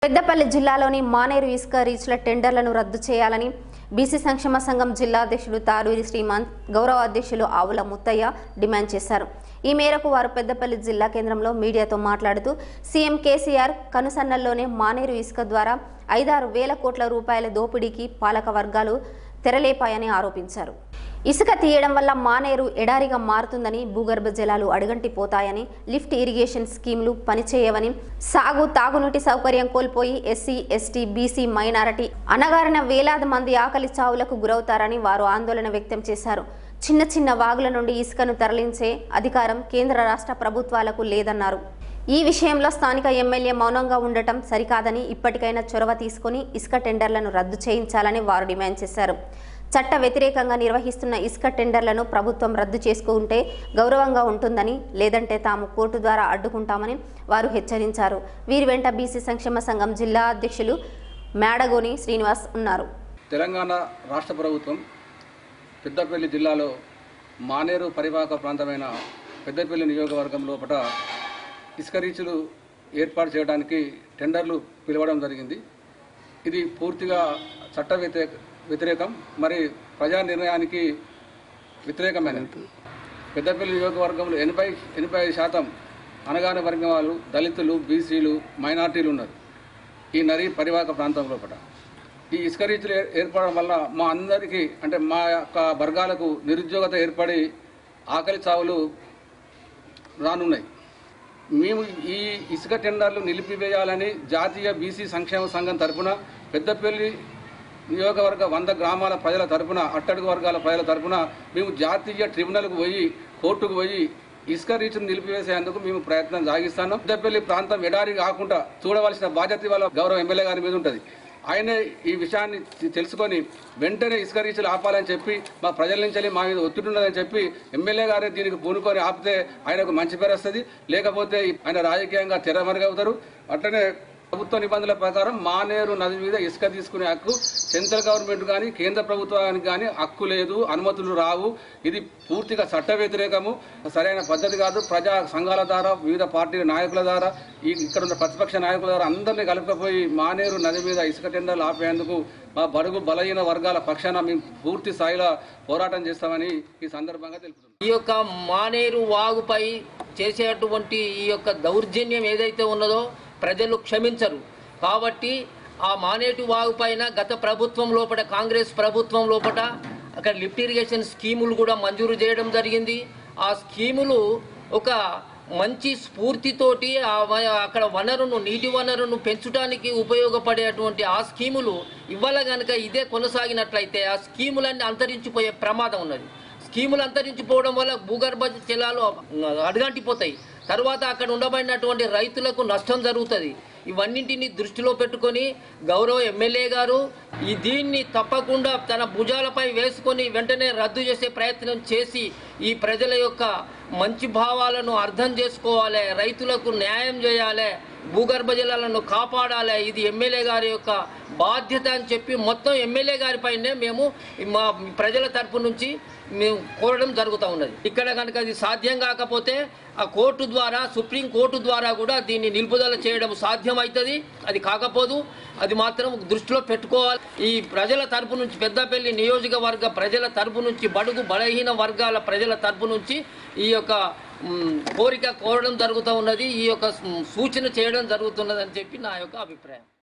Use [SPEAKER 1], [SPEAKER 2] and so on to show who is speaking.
[SPEAKER 1] పెద్దపల్లి జిల్లాలోని మానేరు ఇసుక రీచ్ల టెండర్లను రద్దు చేయాలని బీసీ సంక్షేమ సంఘం జిల్లా అధ్యక్షుడు తారూరి శ్రీమంత్ గౌరవ అధ్యక్షులు ఆవుల ముత్తయ్య డిమాండ్ చేశారు ఈ మేరకు వారు పెద్దపల్లి జిల్లా కేంద్రంలో మీడియాతో మాట్లాడుతూ సీఎం కేసీఆర్ కనుసన్నల్లోనే మానేరు ఇసుక ద్వారా ఐదారు వేల కోట్ల రూపాయల దోపిడీకి పాలక వర్గాలు తెరలేపాయని ఆరోపించారు ఇసుక తీయడం వల్ల మానేరు ఎడారిగా మారుతుందని భూగర్భ జలాలు అడుగంటి పోతాయని లిఫ్ట్ ఇరిగేషన్ స్కీమ్లు పనిచేయవని సాగు తాగునీటి సౌకర్యం కోల్పోయి ఎస్సీ ఎస్టీ బీసీ మైనారిటీ అనగారిన వేలాది మంది ఆకలి చావులకు గురవుతారని వారు ఆందోళన వ్యక్తం చేశారు చిన్న చిన్న వాగుల నుండి ఇసుకను తరలించే అధికారం కేంద్ర రాష్ట్ర ప్రభుత్వాలకు లేదన్నారు ఈ విషయంలో స్థానిక ఎమ్మెల్యే మౌనంగా ఉండటం సరికాదని ఇప్పటికైనా చొరవ తీసుకుని ఇసుక టెండర్లను రద్దు చేయించాలని వారు డిమాండ్ చేశారు చట్ట వ్యతిరేకంగా నిర్వహిస్తున్న ఇసుక టెండర్లను ప్రభుత్వం రద్దు చేసుకుంటే గౌరవంగా ఉంటుందని లేదంటే తాము కోర్టు ద్వారా అడ్డుకుంటామని వారు హెచ్చరించారు వీరి వెంట బీసీ సంక్షేమ సంఘం జిల్లా అధ్యక్షులు మేడగోని శ్రీనివాస్ ఉన్నారు
[SPEAKER 2] తెలంగాణ రాష్ట్ర ప్రభుత్వం పెద్దపల్లి జిల్లాలో మానేరు పరివాహక ప్రాంతమైన పెద్దపల్లి నియోజకవర్గం లోపల ఇసుక రీచులు ఏర్పాటు చేయడానికి టెండర్లు పిలవడం జరిగింది ఇది పూర్తిగా చట్ట వ్యతిరేక వ్యతిరేకం మరి ప్రజా నిర్ణయానికి వ్యతిరేకమైనది పెద్దపల్లి నియోజకవర్గంలో ఎనభై ఎనభై ఐదు శాతం అనగానే వర్గం వాళ్ళు దళితులు బీసీలు మైనార్టీలు ఉన్నారు ఈ నది పరివాహక ప్రాంతం లోపల ఈ ఇసుక రీచులు ఏ- ఏర్పడడం వల్ల మా అందరికీ అంటే మా యొక్క వర్గాలకు నిరుద్యోగత ఏర్పడి ఆకలి చావులు రానున్నాయి మేము ఈ ఇసుక టెండర్లు నిలిపివేయాలని జాతీయ బీసీ సంక్షేమ సంఘం తరపున పెద్దపల్లి నియోజకవర్గ వంద గ్రామాల ప్రజల తరపున అట్టడుగు వర్గాల ప్రజల తరపున మేము జాతీయ ట్రిబ్యునల్కు పోయి కోర్టుకు పోయి ఇసుక రీచ్ను నిలిపివేసేందుకు మేము ప్రయత్నం సాగిస్తాను పెద్దపల్లి ప్రాంతం ఎడారి కాకుండా చూడవలసిన బాధ్యత వాళ్ళ గౌరవ ఎమ్మెల్యే గారి మీద ఉంటుంది ఆయనే ఈ విషయాన్ని తె- తెలుసుకొని వెంటనే ఇసుక రీచులు ఆపాలని చెప్పి మా ప్రజల నుంచి వెళ్ళి మా మీద ఒత్తిడి ఉన్నదని చెప్పి ఎమ్మెల్యే గారే దీనికి పూనుకొని ఆపితే ఆయనకు మంచి పేరు వస్తుంది లేకపోతే ఆయన రాజకీయంగా తెరమరుగవుతారు అట్లనే ప్రభుత్వ నిబంధనల ప్రకారం మానేరు నది మీద ఇసుక తీసుకునే హక్కు సెంట్రల్ గవర్నమెంట్ కానీ కేంద్ర ప్రభుత్వానికి కానీ హక్కు లేదు అనుమతులు రావు ఇది పూర్తిగా చట్ట వ్యతిరేకము సరైన పద్ధతి కాదు ప్రజా సంఘాల ద్వారా వివిధ పార్టీల నాయకుల ద్వారా ఈ ఇక్కడ ఉన్న ప్రతిపక్ష నాయకుల ద్వారా అందరినీ కలుపుకపోయి మానేరు నది మీద ఇసుక టెండర్లు ఆపేందుకు మా బడుగు బలహీన వర్గాల పక్షాన మేము పూర్తి స్థాయిలో పోరాటం చేస్తామని ఈ సందర్భంగా తెలుపుతున్నాం
[SPEAKER 3] ఈ యొక్క మానేరు వాగుపై చేసేటువంటి ఈ యొక్క దౌర్జన్యం ఏదైతే ఉన్నదో ప్రజలు క్షమించరు కాబట్టి ఆ మానేటి వాగు పైన గత ప్రభుత్వం లోపల కాంగ్రెస్ ప్రభుత్వం లోపల అక్కడ లిఫ్ట్ ఇరిగేషన్ స్కీములు కూడా మంజూరు చేయడం జరిగింది ఆ స్కీములు ఒక మంచి స్ఫూర్తితోటి ఆ వ- అక్కడ వనరును నీటి వనరును పెంచడానికి ఉపయోగపడేటువంటి ఆ స్కీములు ఇవాళ కనుక ఇదే కొనసాగినట్లయితే ఆ స్కీములన్నీ అంతరించిపోయే ప్రమాదం ఉన్నది స్కీములు అంతరించిపోవడం వల్ల భూగర్భ జలాలు అడుగంటిపోతాయి తర్వాత అక్కడ ఉండబడినటువంటి రైతులకు నష్టం జరుగుతుంది ఇవన్నింటినీ దృష్టిలో పెట్టుకొని గౌరవ ఎమ్మెల్యే గారు ఈ దీన్ని తప్పకుండా తన భుజాలపై వేసుకొని వెంటనే రద్దు చేసే ప్రయత్నం చేసి ఈ ప్రజల యొక్క మంచి భావాలను అర్థం చేసుకోవాలి రైతులకు న్యాయం చేయాలి భూగర్భ జలాలను కాపాడాలి ఇది ఎమ్మెల్యే గారి యొక్క బాధ్యత అని చెప్పి మొత్తం ఎమ్మెల్యే గారిపైనే మేము మా ప్రజల తరపు నుంచి మేము కోరడం జరుగుతూ ఉన్నది ఇక్కడ కనుక అది సాధ్యం కాకపోతే ఆ కోర్టు ద్వారా సుప్రీం కోర్టు ద్వారా కూడా దీన్ని నిలుపుదల చేయడం సాధ్యమవుతుంది అది కాకపోదు అది మాత్రం దృష్టిలో పెట్టుకోవాలి ఈ ప్రజల తరపు నుంచి పెద్దపల్లి నియోజకవర్గ ప్రజల తరపు నుంచి బడుగు బలహీన వర్గాల ప్రజల తరపు నుంచి ఈ యొక్క మ్, కోరిక కోరడం జరుగుతూ ఉన్నది ఈ యొక్క మ్, సూచన చేయడం జరుగుతున్నది అని చెప్పి నా యొక్క అభిప్రాయం